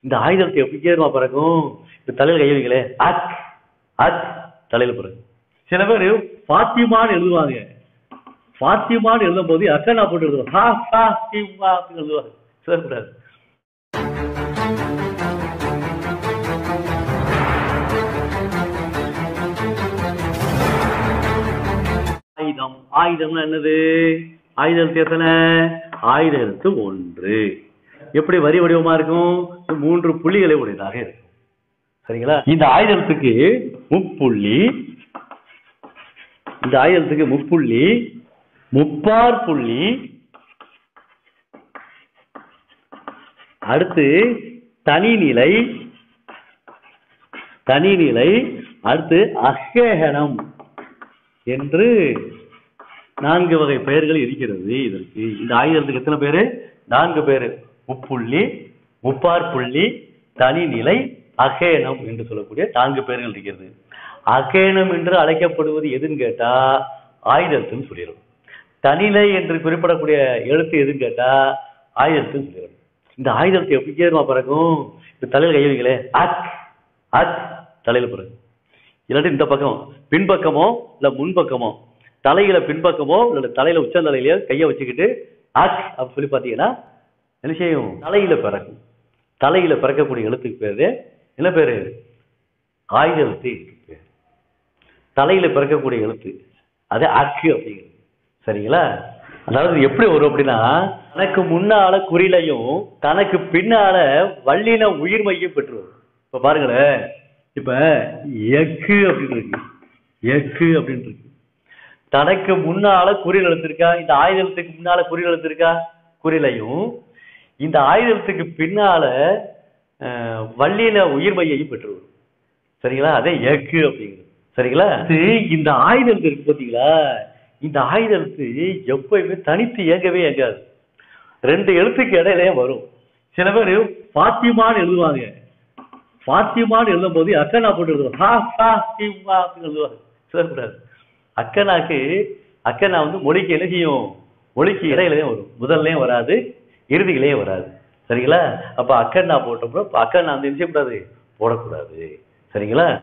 இந்த ஆயுதத்தை எப்படி கேருமா பிறக்கும் இந்த தலையில கை வைங்களே அக் அக் தலையில பிறக்கும் சில பேர் பாத்திமான்னு எழுதுவாங்க பாத்திமான்னு எழுதும் போது அக்கனா போட்டு எழுதுவாங்க ஹா ஹா தீமா அப்படின்னு எழுதுவாங்க சொல்லக்கூடாது ஆயுதம் ஆயுதம்னா என்னது ஆயுத எழுத்து எத்தனை ஆயுத எழுத்து ஒன்று எப்படி வரி வடிவமா இருக்கும் மூன்று புள்ளிகளை உடையதாக இருக்கும் சரிங்களா இந்த ஆயுத எழுத்துக்கு முப்புள்ளி இந்த ஆயுத எழுத்துக்கு முப்புள்ளி முப்பார் புள்ளி அடுத்து தனிநிலை தனிநிலை அடுத்து அஹேகனம் என்று நான்கு வகை பெயர்கள் இருக்கிறது இதற்கு இந்த ஆயுதத்துக்கு எத்தனை பேரு நான்கு பேரு முப்புள்ளி முப்பார் புள்ளி தனிநிலை அகேனம் என்று சொல்லக்கூடிய நான்கு பெயர்கள் இருக்கிறது அகேனம் என்று அழைக்கப்படுவது எதுன்னு கேட்டா ஆயுதத்துன்னு சொல்லிடும் தனிநிலை என்று குறிப்பிடக்கூடிய எழுத்து எதுன்னு கேட்டா ஆயுதத்துன்னு சொல்லிடும் இந்த ஆயுதத்தை எப்படி கேருமா பிறக்கும் இந்த தலையில கை வைங்களே அக் அக் தலையில பிறக்கும் இல்லாட்டி இந்த பக்கம் பின்பக்கமோ இல்ல முன்பக்கமோ தலையில பின்பக்கமோ இல்ல தலையில உச்சந்தலையிலயோ கையை வச்சுக்கிட்டு ஆக் அப்படின்னு சொல்லி பாத்தீங்கன்னா என்ன செய்யும் தலையில பிறக்கும் தலையில பிறக்கக்கூடிய எழுத்துக்கு பேரு என்ன பேரு ஆயுத எழுத்து என்று பேர் தலையில பிறக்கக்கூடிய எழுத்து அது அக்கு அப்படிங்கிறது சரிங்களா அதாவது எப்படி வரும் அப்படின்னா தனக்கு முன்னால குறிலையும் தனக்கு பின்னால வல்லின உயிர்மையும் பெற்று வரும் இப்ப பாருங்களேன் இப்ப எக்கு அப்படின்னு இருக்கு எக்கு அப்படின்னு இருக்கு தனக்கு முன்னால குறில் எழுத்திருக்கா இந்த ஆயுதத்துக்கு முன்னால குறில் எழுத்திருக்கா குறிலையும் இந்த ஆயுதத்துக்கு பின்னால அஹ், வல்லின உயிர்மையையும் பெற்று வரும் சரிங்களா அதே எக்கு அப்படிங்கிறது சரிங்களா இது இந்த ஆயுதம் இருக்கு பாத்தீங்களா இந்த ஆயுதத்து எப்பயுமே தனித்து இயங்கவே இயங்காது ரெண்டு எழுத்துக்கு இடையிலே வரும் சில பேர் பாத்திமான்னு எழுதுவாங்க பாத்திமான்னு எழுதும் போது அக்கனா போட்டு எழுதுவாங்க ஹா ஹா தீமா அப்படின்னு எழுதுவாங்க சொல்லக்கூடாது அக்கனாக்கு அக்கனா வந்து மொழிக்கு என்ன செய்யும் மொழிக்கு இடையிலயும் வரும் முதல்லயும் வராது இறுதியிலேயே வராது சரிங்களா அப்ப அக்கன்னா போட்டோம்னா அப்ப அக்கன்னா வந்து என்ன செய்யக்கூடாது போடக்கூடாது சரிங்களா